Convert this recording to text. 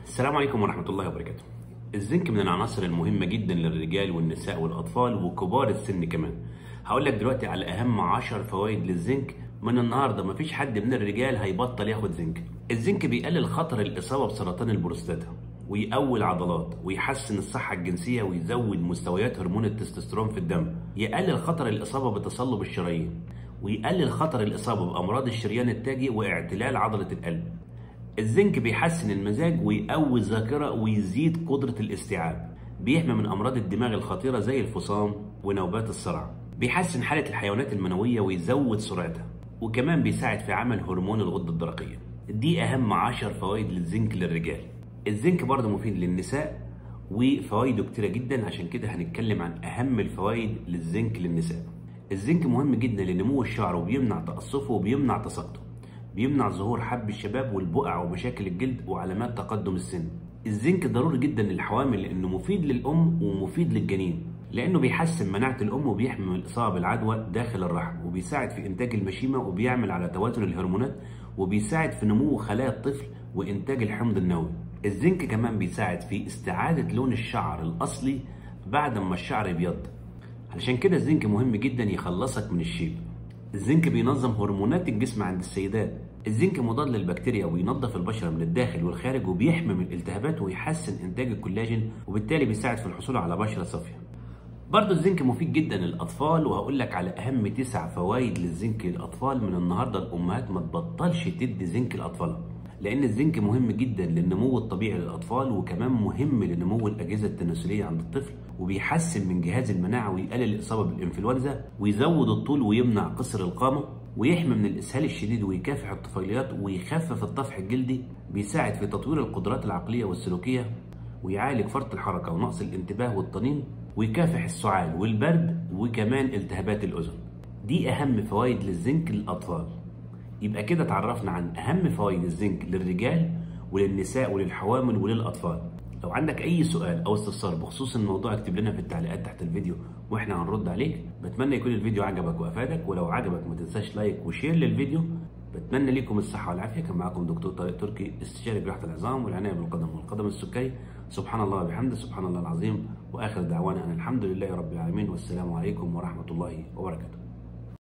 السلام عليكم ورحمة الله وبركاته. الزنك من العناصر المهمة جدا للرجال والنساء والأطفال وكبار السن كمان. هقول لك دلوقتي على أهم 10 فوائد للزنك من النهارده مفيش حد من الرجال هيبطل ياخد زنك. الزنك بيقلل خطر الإصابة بسرطان البروستاتا ويقوي العضلات ويحسن الصحة الجنسية ويزود مستويات هرمون التستوستيرون في الدم. يقلل خطر الإصابة بتصلب الشرايين ويقلل خطر الإصابة بأمراض الشريان التاجي واعتلال عضلة القلب. الزنك بيحسن المزاج ويقوي الذاكرة ويزيد قدرة الاستيعاب بيحمي من أمراض الدماغ الخطيرة زي الفصام ونوبات الصرع بيحسن حالة الحيوانات المنوية ويزود سرعتها وكمان بيساعد في عمل هرمون الغدة الدرقية دي أهم عشر فوائد للزنك للرجال الزنك برضه مفيد للنساء وفوائده كتيرة جدا عشان كده هنتكلم عن أهم الفوائد للزنك للنساء الزنك مهم جدا لنمو الشعر وبيمنع تقصفه وبيمنع تساقطه بيمنع ظهور حب الشباب والبقع ومشاكل الجلد وعلامات تقدم السن الزنك ضروري جدا للحوامل لانه مفيد للام ومفيد للجنين لانه بيحسن مناعه الام وبيحمي من الاصابه بالعدوى داخل الرحم وبيساعد في انتاج المشيمه وبيعمل على توازن الهرمونات وبيساعد في نمو خلايا الطفل وانتاج الحمض النووي الزنك كمان بيساعد في استعاده لون الشعر الاصلي بعد ما الشعر يبيض علشان كده الزنك مهم جدا يخلصك من الشيب الزنك بينظم هرمونات الجسم عند السيدات الزنك مضاد للبكتيريا وينظف البشرة من الداخل والخارج وبيحمي من الالتهابات ويحسن إنتاج الكولاجين وبالتالي بيساعد في الحصول على بشرة صافية. برضه الزنك مفيد جدا للأطفال وهقول لك على أهم تسع فوائد للزنك للأطفال من النهاردة الأمهات ما تبطلش تدي زنك لأطفالها. لأن الزنك مهم جدا للنمو الطبيعي للأطفال وكمان مهم لنمو الأجهزة التناسلية عند الطفل وبيحسن من جهاز المناعة ويقلل الإصابة بالإنفلونزا ويزود الطول ويمنع قصر القامة ويحمي من الإسهال الشديد ويكافح الطفيليات ويخفف الطفح الجلدي بيساعد في تطوير القدرات العقلية والسلوكية ويعالج فرط الحركة ونقص الانتباه والطنين ويكافح السعال والبرد وكمان التهابات الأذن دي أهم فوائد للزنك للأطفال يبقى كده اتعرفنا عن أهم فوائد الزنك للرجال وللنساء وللحوامل وللأطفال لو عندك أي سؤال أو استفسار بخصوص الموضوع اكتب لنا في التعليقات تحت الفيديو واحنا هنرد عليك بتمنى يكون الفيديو عجبك وافادك ولو عجبك ما تنساش لايك وشير للفيديو بتمنى لكم الصحة والعافية كان معاكم دكتور طارق تركي استشاري جراحة العظام والعناية بالقدم والقدم السكري سبحان الله وبحمده سبحان الله العظيم واخر دعوانا ان الحمد لله رب العالمين والسلام عليكم ورحمة الله وبركاته